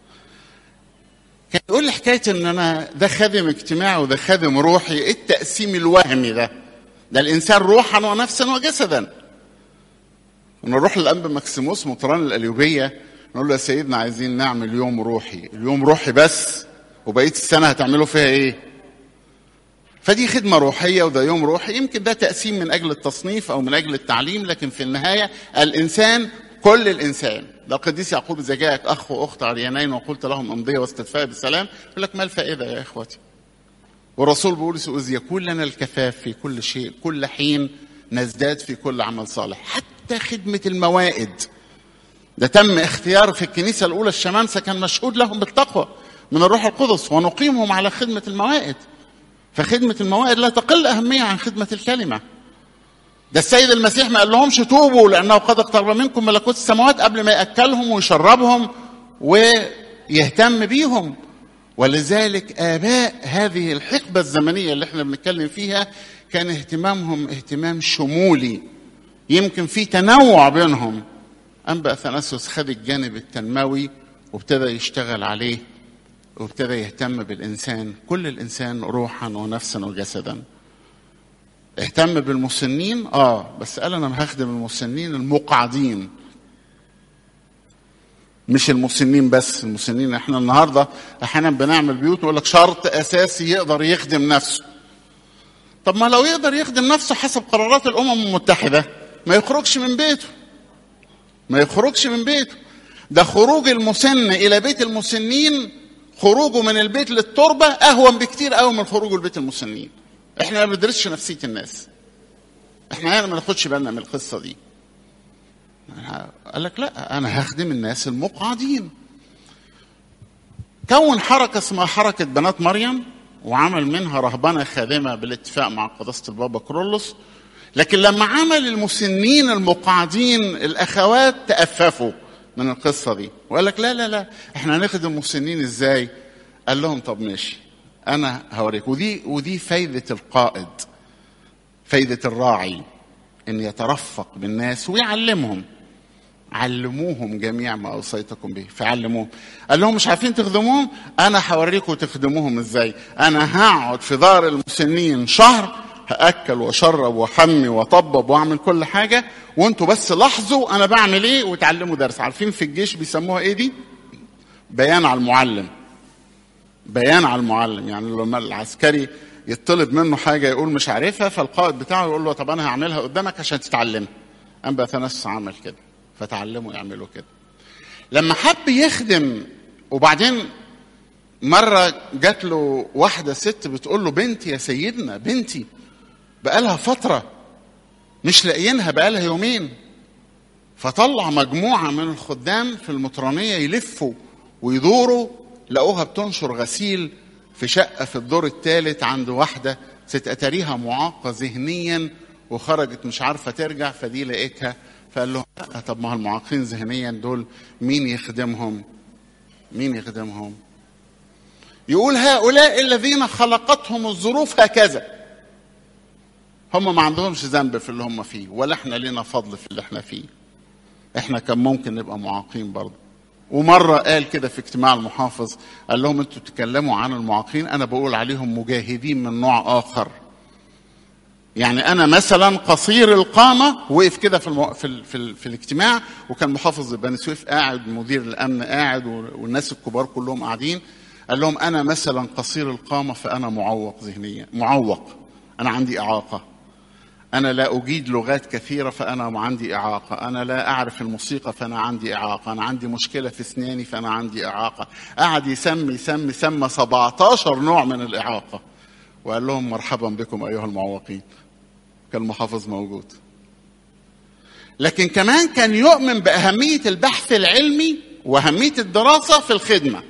كان يقول لي حكايه ان انا ده خادم اجتماعي وده خادم روحي ايه التقسيم الوهمي ده ده الانسان روحا ونفسا وجسدا ونروح للانبا مكسيموس مطران الاليوبيه نقول له يا سيدنا عايزين نعمل يوم روحي اليوم روحي بس وبقيه السنه هتعملوا فيها ايه فدي خدمه روحيه وده يوم روحي يمكن ده تقسيم من اجل التصنيف او من اجل التعليم لكن في النهايه الانسان كل الانسان ده القديس يعقوب اذا جاءك اخ واخت عريانين وقلت لهم امضيه واستدفاء بالسلام يقول لك ما الفائده يا اخوتي والرسول بولس اذ يكون لنا الكفاف في كل شيء كل حين نزداد في كل عمل صالح حتى خدمه الموائد ده تم اختيار في الكنيسه الاولى الشمامسه كان مشهود لهم بالتقوى من الروح القدس ونقيمهم على خدمه الموائد فخدمة الموائد لا تقل أهمية عن خدمة الكلمة ده السيد المسيح ما قال لهمش توبوا لأنه قد اقترب منكم ملكوت السماوات قبل ما يأكلهم ويشربهم ويهتم بيهم ولذلك آباء هذه الحقبة الزمنية اللي احنا بنتكلم فيها كان اهتمامهم اهتمام شمولي يمكن في تنوع بينهم أنبا أثناسيوس خد الجانب التنموي وابتدى يشتغل عليه وابتدى يهتم بالإنسان كل الإنسان روحا ونفسا وجسدا اهتم بالمسنين اه بس قال انا هخدم المسنين المقعدين مش المسنين بس المسنين احنا النهارده احيانا بنعمل بيوت ويقول لك شرط اساسي يقدر يخدم نفسه طب ما لو يقدر يخدم نفسه حسب قرارات الامم المتحده ما يخرجش من بيته ما يخرجش من بيته ده خروج المسن الى بيت المسنين خروجه من البيت للتربه اهون بكتير قوي من خروجه لبيت المسنين احنا ما بندرسش نفسيه الناس احنا يعني ما ناخدش بالنا من القصه دي قال لك لا انا هخدم الناس المقعدين كون حركه اسمها حركه بنات مريم وعمل منها رهبنه خادمه بالاتفاق مع قداسه البابا كرولوس لكن لما عمل المسنين المقعدين الاخوات تأففوا من القصه دي وقال لك لا لا لا احنا هنخدم المسنين ازاي؟ قال لهم طب ماشي انا هوريك ودي ودي فايده القائد فايده الراعي ان يترفق بالناس ويعلمهم علموهم جميع ما اوصيتكم به فعلموهم قال لهم مش عارفين تخدموهم انا هوريكم تخدموهم ازاي انا هقعد في دار المسنين شهر هاكل واشرب واحمي واطبب واعمل كل حاجه وانتوا بس لاحظوا انا بعمل ايه وتعلموا درس عارفين في الجيش بيسموها ايه دي بيان على المعلم بيان على المعلم يعني لما العسكري يطلب منه حاجه يقول مش عارفها فالقائد بتاعه يقول له طب انا هعملها قدامك عشان تتعلمها انبا ثنس عمل كده فتعلموا يعملوا كده لما حب يخدم وبعدين مرة جات له واحدة ست بتقول له بنتي يا سيدنا بنتي بقالها فترة مش لاقيينها بقالها يومين فطلع مجموعة من الخدام في المطرانية يلفوا ويدوروا لقوها بتنشر غسيل في شقة في الدور الثالث عند واحدة ست أتاريها معاقة ذهنيا وخرجت مش عارفة ترجع فدي لقيتها فقال له لا طب ما المعاقين ذهنيا دول مين يخدمهم مين يخدمهم يقول هؤلاء الذين خلقتهم الظروف هكذا هم ما عندهمش ذنب في اللي هم فيه ولا احنا لنا فضل في اللي احنا فيه احنا كان ممكن نبقى معاقين برضه ومرة قال كده في اجتماع المحافظ قال لهم انتوا بتتكلموا عن المعاقين انا بقول عليهم مجاهدين من نوع اخر يعني انا مثلا قصير القامه وقف كده في المو... في, ال... في, ال... في الاجتماع وكان محافظ بني سويف قاعد مدير الامن قاعد والناس الكبار كلهم قاعدين قال لهم انا مثلا قصير القامه فانا معوق ذهنيا معوق انا عندي اعاقه انا لا اجيد لغات كثيره فانا عندي اعاقه انا لا اعرف الموسيقى فانا عندي اعاقه انا عندي مشكله في اسناني فانا عندي اعاقه قعد يسمي يسمي سمى 17 نوع من الاعاقه وقال لهم مرحبا بكم ايها المعوقين كان المحافظ موجود لكن كمان كان يؤمن باهميه البحث العلمي واهميه الدراسه في الخدمه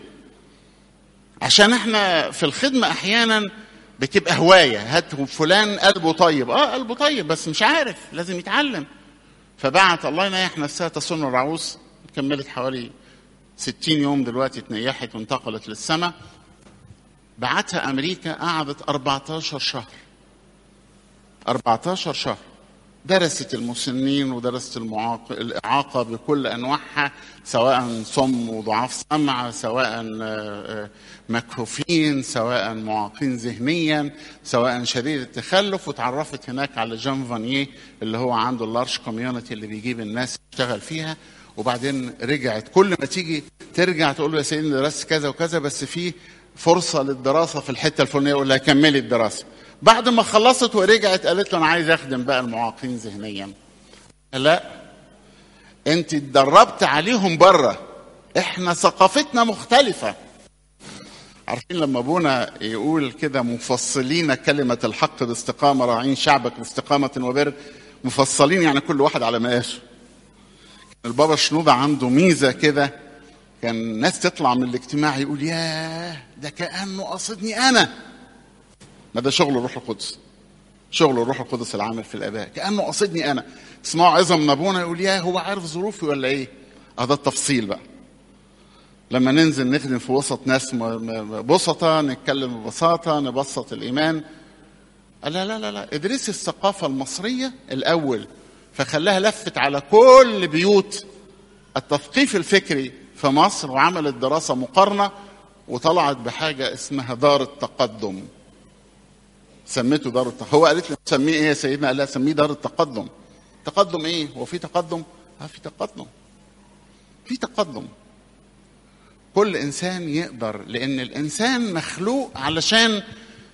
عشان احنا في الخدمه احيانا بتبقى هوايه هات فلان قلبه طيب اه قلبه طيب بس مش عارف لازم يتعلم فبعت الله ينيح نفسها تصن الرعوس كملت حوالي 60 يوم دلوقتي اتنيحت وانتقلت للسماء بعتها امريكا قعدت 14 شهر 14 شهر درست المسنين ودرست المعاق... الإعاقة بكل أنواعها سواء صم وضعاف سمع سواء مكفوفين سواء معاقين ذهنيا سواء شديد التخلف وتعرفت هناك على جان فانيه اللي هو عنده اللارج كوميونتي اللي بيجيب الناس يشتغل فيها وبعدين رجعت كل ما تيجي ترجع تقول له يا سيدي درست كذا وكذا بس في فرصة للدراسة في الحتة الفلانية يقول لها كملي الدراسة بعد ما خلصت ورجعت قالت له انا عايز اخدم بقى المعاقين ذهنيا لا انت اتدربت عليهم بره احنا ثقافتنا مختلفه عارفين لما ابونا يقول كده مفصلين كلمه الحق باستقامه راعين شعبك باستقامه وبر مفصلين يعني كل واحد على مقاسه البابا شنوده عنده ميزه كده كان الناس تطلع من الاجتماع يقول ياه ده كانه قصدني انا ما ده شغل الروح القدس شغل الروح القدس العامل في الاباء كانه قصدني انا تسمعوا عظه من ابونا يقول يا هو عارف ظروفي ولا ايه اه ده التفصيل بقى لما ننزل نخدم في وسط ناس بسطة نتكلم ببساطة نبسط الإيمان لا لا لا لا ادرسي الثقافة المصرية الأول فخلاها لفت على كل بيوت التثقيف الفكري في مصر وعملت دراسة مقارنة وطلعت بحاجة اسمها دار التقدم سميته دار التقدم هو قالت لي سميه ايه يا سيدنا قال لها سميه دار التقدم تقدم ايه هو في تقدم اه في تقدم في تقدم كل انسان يقدر لان الانسان مخلوق علشان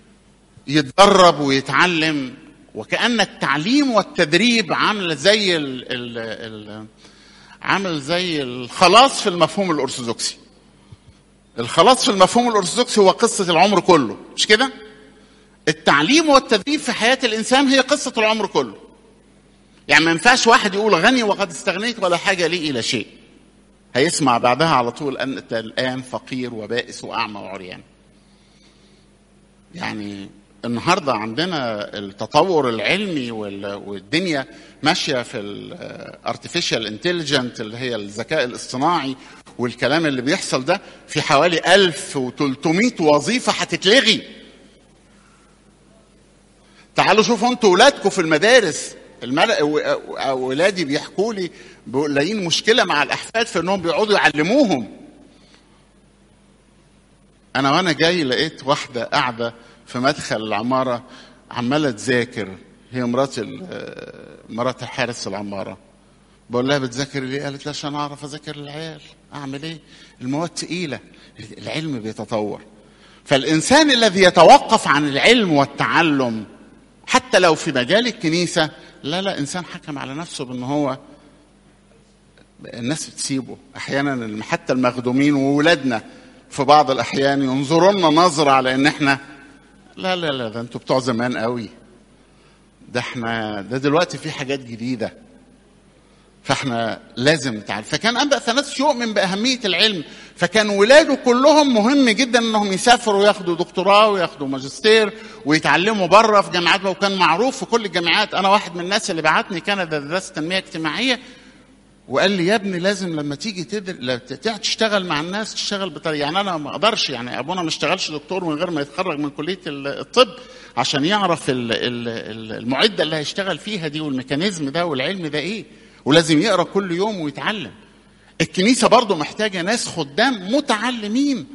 يتدرب ويتعلم وكان التعليم والتدريب عامل زي ال ال ال عامل زي الخلاص في المفهوم الارثوذكسي الخلاص في المفهوم الارثوذكسي هو قصه العمر كله مش كده التعليم والتدريب في حياه الانسان هي قصه العمر كله يعني ما ينفعش واحد يقول غني وقد استغنيت ولا حاجه لي الى شيء هيسمع بعدها على طول انت الان فقير وبائس واعمى وعريان يعني النهارده عندنا التطور العلمي والدنيا ماشيه في الارتفيشال انتليجنت اللي هي الذكاء الاصطناعي والكلام اللي بيحصل ده في حوالي 1300 وظيفه هتتلغي تعالوا شوفوا انتوا ولادكم في المدارس الملأ ولادي بيحكوا لي لاقيين مشكله مع الاحفاد في انهم بيقعدوا يعلموهم انا وانا جاي لقيت واحده قاعده في مدخل العماره عماله تذاكر هي مرات مرات الحارس العماره بقول لها بتذاكر ليه؟ قالت لي عشان اعرف اذاكر العيال اعمل ايه؟ المواد تقيله العلم بيتطور فالانسان الذي يتوقف عن العلم والتعلم حتى لو في مجال الكنيسه لا لا انسان حكم على نفسه بان هو الناس بتسيبه احيانا حتى المخدومين وولادنا في بعض الاحيان ينظروا لنا نظره على ان احنا لا لا لا ده انتوا بتوع زمان قوي ده احنا ده دلوقتي في حاجات جديده فاحنا لازم نتعلم فكان انبا ثلاث يؤمن باهميه العلم فكان ولاده كلهم مهم جدا انهم يسافروا وياخدوا دكتوراه وياخدوا ماجستير ويتعلموا بره في جامعات وكان معروف في كل الجامعات انا واحد من الناس اللي بعتني كندا دراسه تنميه اجتماعيه وقال لي يا ابني لازم لما تيجي تدر... تشتغل مع الناس تشتغل بطريقه يعني انا ما اقدرش يعني ابونا ما اشتغلش دكتور من غير ما يتخرج من كليه الطب عشان يعرف المعده اللي هيشتغل فيها دي والميكانيزم ده والعلم ده ايه ولازم يقرا كل يوم ويتعلم الكنيسه برضه محتاجه ناس خدام متعلمين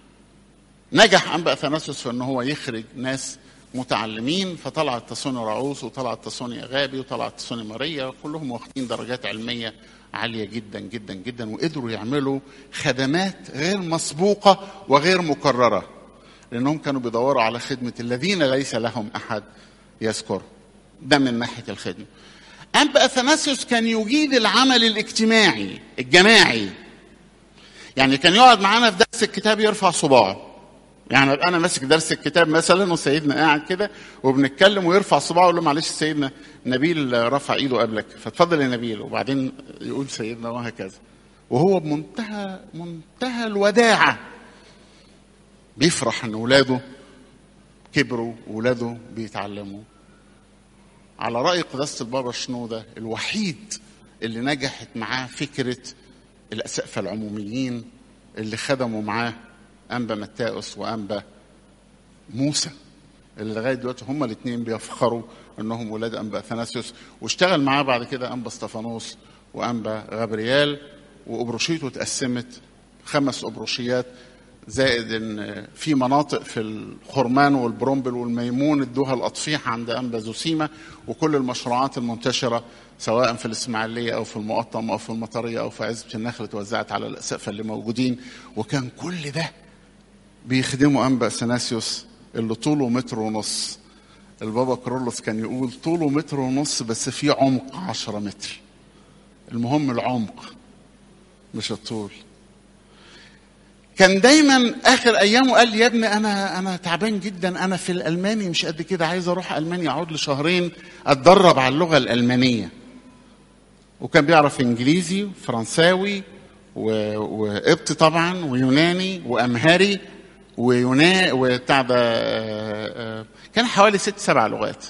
نجح انبا اثناسوس في ان هو يخرج ناس متعلمين فطلعت تصوني رعوس وطلعت تصوني غابي وطلعت تصوني ماريا كلهم واخدين درجات علميه عاليه جدا جدا جدا وقدروا يعملوا خدمات غير مسبوقه وغير مكرره لانهم كانوا بيدوروا على خدمه الذين ليس لهم احد يذكر ده من ناحيه الخدمه أنبا أثناسيوس كان يجيد العمل الاجتماعي الجماعي يعني كان يقعد معانا في درس الكتاب يرفع صباعه يعني ابقى انا ماسك درس الكتاب مثلا وسيدنا قاعد كده وبنتكلم ويرفع صباعه ويقول له معلش سيدنا نبيل رفع ايده قبلك فاتفضل يا نبيل وبعدين يقول سيدنا وهكذا وهو بمنتهى منتهى الوداعه بيفرح ان اولاده كبروا واولاده بيتعلموا على رأي قداسة البابا شنودة الوحيد اللي نجحت معاه فكرة الأسقفة العموميين اللي خدموا معاه أنبا متاوس وأنبا موسى اللي لغاية دلوقتي هما الاثنين بيفخروا انهم ولاد انبا اثناسيوس واشتغل معاه بعد كده انبا استفانوس وانبا غبريال وابروشيته اتقسمت خمس ابروشيات زائد ان في مناطق في الخرمان والبرومبل والميمون ادوها الاطفيح عند انبا زوسيما وكل المشروعات المنتشره سواء في الاسماعيليه او في المقطم او في المطريه او في عزبه النخل اتوزعت على الاسقفه اللي موجودين وكان كل ده بيخدموا انبا سناسيوس اللي طوله متر ونص البابا كرولوس كان يقول طوله متر ونص بس فيه عمق عشرة متر المهم العمق مش الطول كان دايما اخر ايامه قال لي يا ابني انا انا تعبان جدا انا في الالماني مش قد كده عايز اروح المانيا اقعد لي شهرين اتدرب على اللغه الالمانيه وكان بيعرف انجليزي وفرنساوي وقبطي طبعا ويوناني وامهري ويونا وبتاع ده كان حوالي ست سبع لغات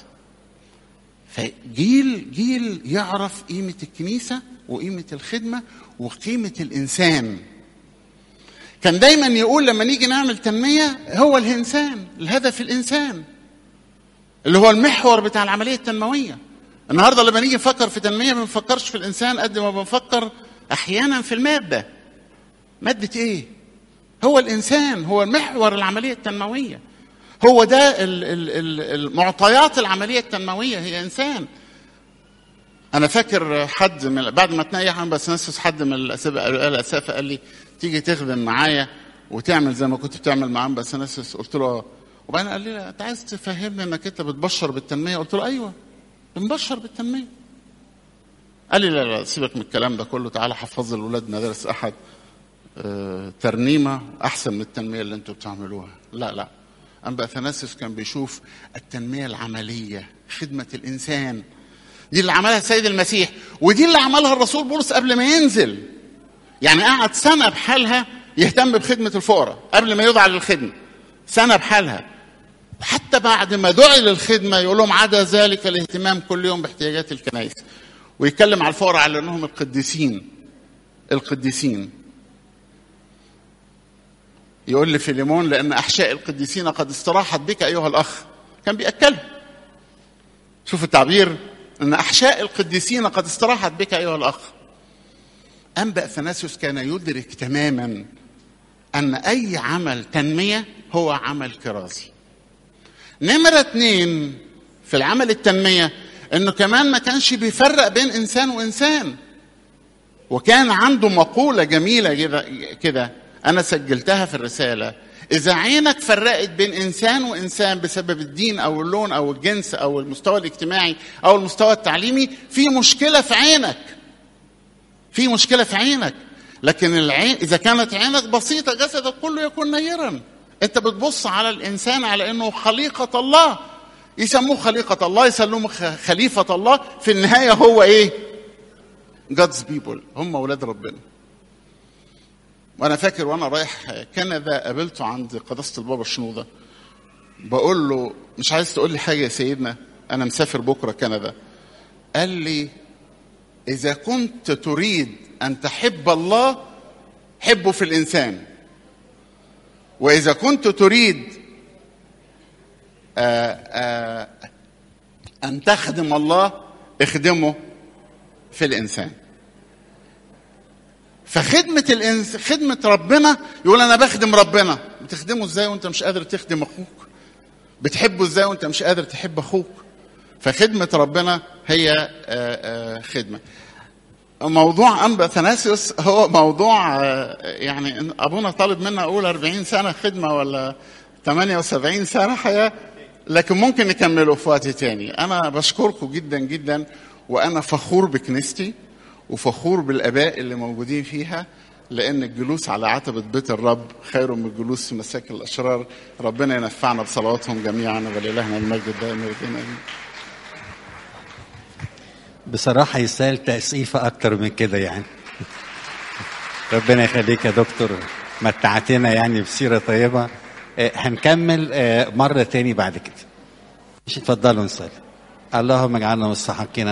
فجيل جيل يعرف قيمه الكنيسه وقيمه الخدمه وقيمه الانسان كان دايما يقول لما نيجي نعمل تنمية هو الإنسان الهدف الإنسان اللي هو المحور بتاع العملية التنموية النهاردة لما نيجي نفكر في تنمية ما بنفكرش في الإنسان قد ما بنفكر أحيانا في المادة مادة إيه؟ هو الإنسان هو المحور العملية التنموية هو ده المعطيات العملية التنموية هي إنسان أنا فاكر حد من بعد ما تنيح أنا بس نسس حد من الأسافة قال لي تيجي تخدم معايا وتعمل زي ما كنت بتعمل مع بس نسس قلت له وبعدين قال لي انت عايز تفهمني انك انت بتبشر بالتنميه قلت له ايوه بنبشر بالتنميه قال لي لا لا سيبك من الكلام ده كله تعالى حفظ الاولاد مدارس احد اه ترنيمه احسن من التنميه اللي انتوا بتعملوها لا لا انبا اثناسيوس كان بيشوف التنميه العمليه خدمه الانسان دي اللي عملها السيد المسيح ودي اللي عملها الرسول بولس قبل ما ينزل يعني قعد سنه بحالها يهتم بخدمه الفقراء قبل ما يدعى للخدمه سنه بحالها حتى بعد ما دعي للخدمه يقول لهم عدا ذلك الاهتمام كل يوم باحتياجات الكنائس ويتكلم على الفقراء على انهم القديسين القديسين يقول لفيليمون لان احشاء القديسين قد استراحت بك ايها الاخ كان بياكلهم شوف التعبير ان احشاء القديسين قد استراحت بك ايها الاخ أنبأ ثناسيوس كان يدرك تماما أن أي عمل تنمية هو عمل كرازي نمرة اتنين في العمل التنميه انه كمان ما كانش بيفرق بين انسان وانسان وكان عنده مقوله جميله كده كده انا سجلتها في الرساله اذا عينك فرقت بين انسان وانسان بسبب الدين او اللون او الجنس او المستوى الاجتماعي او المستوى التعليمي في مشكله في عينك في مشكله في عينك لكن العين اذا كانت عينك بسيطه جسدك كله يكون نيرا انت بتبص على الانسان على انه خليقه الله يسموه خليقه الله يسموه خليفه الله في النهايه هو ايه God's people هم اولاد ربنا وانا فاكر وانا رايح كندا قابلته عند قداسه البابا شنوده بقول له مش عايز تقول لي حاجه يا سيدنا انا مسافر بكره كندا قال لي اذا كنت تريد ان تحب الله حبه في الانسان واذا كنت تريد آآ آآ ان تخدم الله اخدمه في الانسان فخدمة الإنس... خدمة ربنا يقول أنا بخدم ربنا بتخدمه إزاي وأنت مش قادر تخدم أخوك بتحبه إزاي وأنت مش قادر تحب أخوك فخدمة ربنا هي آآ آآ خدمة موضوع أنبا ثناسيوس هو موضوع يعني أبونا طالب منا أقول 40 سنة خدمة ولا 78 سنة حياة لكن ممكن نكمله في وقت تاني أنا بشكركم جدا جدا وأنا فخور بكنيستي وفخور بالاباء اللي موجودين فيها لان الجلوس على عتبه بيت الرب خير من الجلوس في مساكن الاشرار ربنا ينفعنا بصلواتهم جميعا ولالهنا المجد الدائم امين بصراحه يستاهل تأسيفة اكتر من كده يعني ربنا يخليك يا دكتور متعتنا يعني بسيره طيبه هنكمل مره تاني بعد كده مش اتفضلوا نصلي اللهم اجعلنا مستحقين